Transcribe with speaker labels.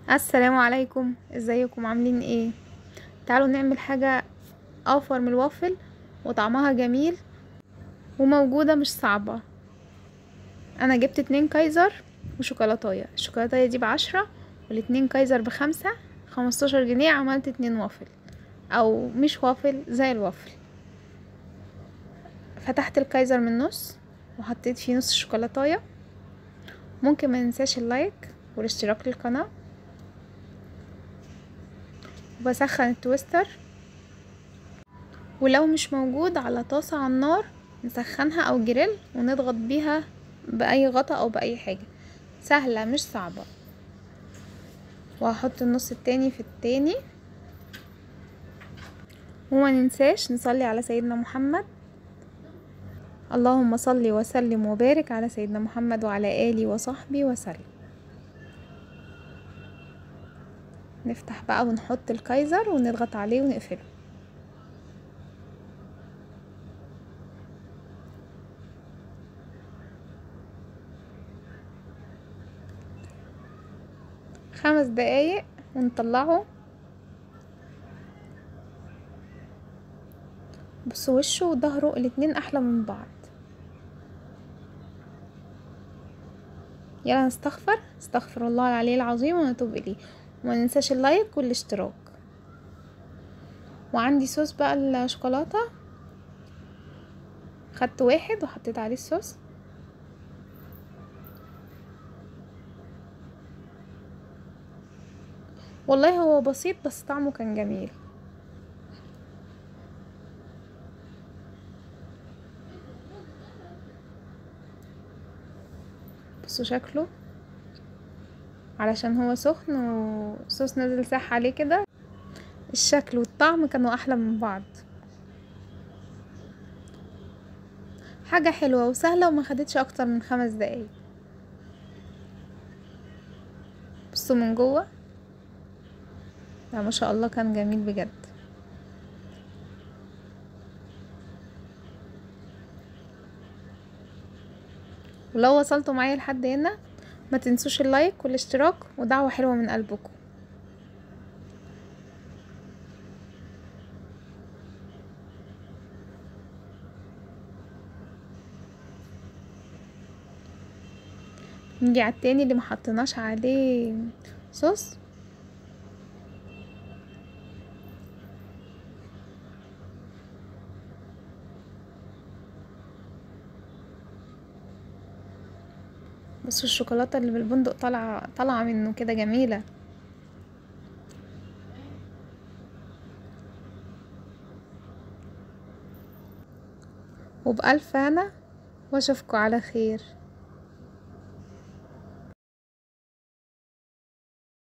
Speaker 1: السلام عليكم ازيكم عاملين ايه تعالوا نعمل حاجة اوفر من الوافل وطعمها جميل وموجودة مش صعبة انا جبت اتنين كايزر وشوكولاتاية الشوكولاتاية دي بعشرة والاتنين كايزر بخمسة خمستاشر جنيه عملت اتنين وافل او مش وافل زي الوافل فتحت الكايزر من النص وحطيت فيه نص الشوكولاتاية ممكن ما ننساش اللايك والاشتراك للقناة وبسخن التويستر ولو مش موجود على طاسة على النار نسخنها او جريل ونضغط بيها باي غطا او باي حاجة سهلة مش صعبة وهحط النص التاني في التاني وما ننساش نصلي على سيدنا محمد اللهم صل وسلم وبارك على سيدنا محمد وعلى آله وصحبه وسلم نفتح بقى ونحط الكايزر ونضغط عليه ونقفله خمس دقايق ونطلعه بص وشه وظهره الاتنين احلى من بعض يلا نستغفر استغفر الله العلي العظيم ونتوب اليه وما ننساش اللايك والاشتراك وعندي صوص بقى الشوكولاته خدت واحد وحطيت عليه الصوص والله هو بسيط بس طعمه كان جميل بصوا شكله علشان هو سخن وصوص نازل ساح عليه كده الشكل والطعم كانوا احلى من بعض حاجة حلوة وسهلة وما خدتش اكتر من خمس دقايق بصوا من جوه لا ما شاء الله كان جميل بجد ولو وصلتوا معايا لحد هنا ما تنسوش اللايك والاشتراك ودعوة حلوة من قلبكم نيجي على التاني اللي محطناش عليه صوص بصوا الشوكولاته اللي بالبندق طالعه طالعه منه كده جميله وبألف هنا واشوفكم على خير